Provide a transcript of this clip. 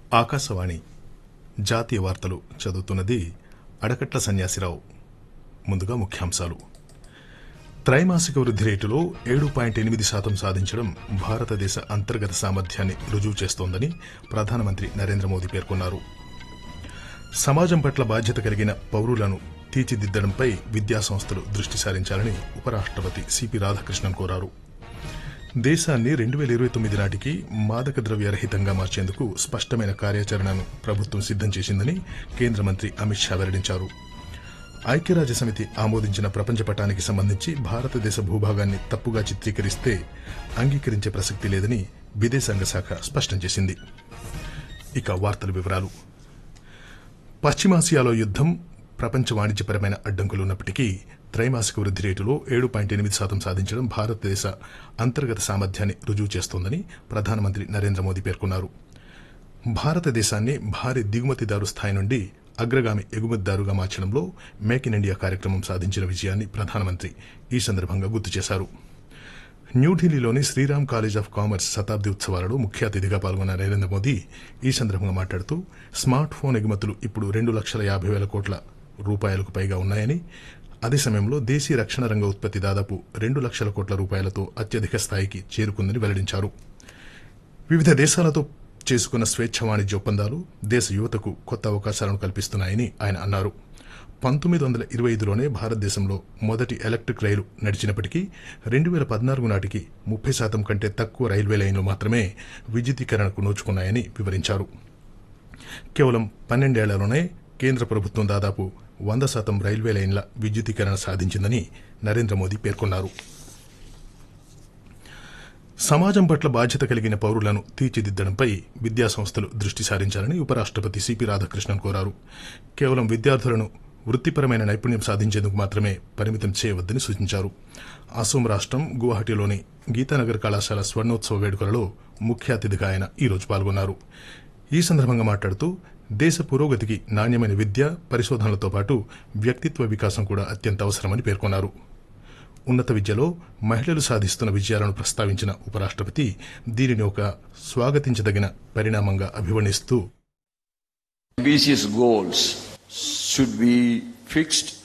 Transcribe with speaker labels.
Speaker 1: ఆకాశవాణి జాతీయ వార్తలు చదువుతున్నది అడకట్ల సన్యాసిరావు ముందుగా ముఖ్యాంశాలు త్రైమాసిక వృద్ధి రేటులో ఏడు పాయింట్ ఎనిమిది శాతం సాధించడం భారతదేశ అంతర్గత సామర్థ్యాన్ని రుజువు చేస్తోందని ప్రధానమంత్రి నరేంద్ర మోదీ పేర్కొన్నారు సమాజం పట్ల బాధ్యత కలిగిన పౌరులను తీర్చిదిద్దడంపై విద్యాసంస్థలు దృష్టి సారించాలని ఉపరాష్టపతి సిపి రాధాకృష్ణన్ కోరారు దేశాన్ని రెండు వేల ఇరవై తొమ్మిది నాటికి మాదక ద్రవ్య రహితంగా మార్చేందుకు స్పష్టమైన కార్యాచరణను ప్రభుత్వం సిద్దం చేసిందని కేంద్ర మంత్రి అమిత్ షా వెల్లడించారు ఐక్యరాజ్య సమితి ఆమోదించిన ప్రపంచ పటానికి సంబంధించి భారతదేశ భూభాగాన్ని తప్పుగా చిత్రీకరిస్తే అంగీకరించే ప్రసక్తి లేదని విదేశాంగ శాఖ స్పష్టం చేసింది ఇక వార్తల వివరాలు పశ్చిమాసియాలో యుద్దం ప్రపంచ వాణిజ్యపరమైన అడ్డంకులు ఉన్నప్పటికీ త్రైమాసిక వృద్ధి రేటులో ఏడు పాయింట్ ఎనిమిది శాతం సాధించడం భారతదేశ అంతర్గత సామర్థ్యాన్ని రుజువు చేస్తోందని ప్రధానమంత్రి నరేంద్ర మోదీ పేర్కొన్నారు భారతదేశాన్ని భారీ దిగుమతిదారు స్థాయి నుండి అగ్రగామి ఎగుమతిదారుగా మార్చడంలో మేక్ ఇన్ ఇండియా కార్యక్రమం సాధించిన విజయాన్ని ప్రధానమంత్రి ఈ సందర్భంగా గుర్తు చేశారు న్యూఢిల్లీలోని శ్రీరామ్ కాలేజ్ ఆఫ్ కామర్స్ శతాబ్ది ఉత్సవాలలో ముఖ్య అతిథిగా పాల్గొన్న నరేంద్ర మోదీ ఈ సందర్భంగా మాట్లాడుతూ స్మార్ట్ ఫోన్ ఎగుమతులు ఇప్పుడు రెండు లక్షల యాభై వేల కోట్ల రూపాయలకు పైగా ఉన్నాయని అదే సమయంలో దేశీయ రక్షణ రంగ ఉత్పత్తి దాదాపు రెండు లక్షల కోట్ల రూపాయలతో అత్యధిక స్థాయికి చేరుకుందని వెల్లడించారు వివిధ దేశాలతో చేసుకున్న స్వేచ్ఛ వాణిజ్య ఒప్పందాలు దేశ యువతకు కొత్త అవకాశాలను కల్పిస్తున్నాయని ఆయన అన్నారు పంతొమ్మిది వందల ఇరవై ఐదులోనే భారతదేశంలో మొదటి ఎలక్ట్రిక్ రైలు నడిచినప్పటికీ రెండు వేల పద్నాలుగు నాటికి ముప్పై శాతం కంటే తక్కువ రైల్వే లైన్లు మాత్రమే విద్యుదీకరణకు నోచుకున్నాయని వివరించారు కేవలం పన్నెండేళ్లలోనే కేంద్ర ప్రభుత్వం దాదాపు వంద శాతం రైల్వే లైన్ల విద్యుదీకరణ సాధించిందని నరేంద్ర మోదీ పేర్కొన్నారు సమాజం పట్ల బాధ్యత కలిగిన పౌరులను తీర్చిదిద్దడంపై విద్యాసంస్థలు దృష్టి సారించాలని ఉపరాష్టపతి సిపి రాధాకృష్ణన్ కోరారు కేవలం విద్యార్థులను వృత్తిపరమైన నైపుణ్యం సాధించేందుకు మాత్రమే పరిమితం చేయవద్దని సూచించారు అసోం రాష్టం గువాహటిలోని గీతానగర్ కళాశాల స్వర్ణోత్సవ వేడుకలలో ముఖ్య అతిథిగా ఆయన ఈరోజు పాల్గొన్నారు ఈ సందర్భంగా మాట్లాడుతూ దేశ పురోగతికి నాణ్యమైన విద్య పరిశోధనలతో పాటు వ్యక్తిత్వ వికాసం కూడా అత్యంత అవసరమని పేర్కొన్నారు ఉన్నత విద్యలో మహిళలు సాధిస్తున్న విజయాలను ప్రస్తావించిన ఉపరాష్టపతి దీనిని ఒక స్వాగతించదగిన పరిణామంగా అభివర్ణిస్తూ
Speaker 2: ambitious goals should be fixed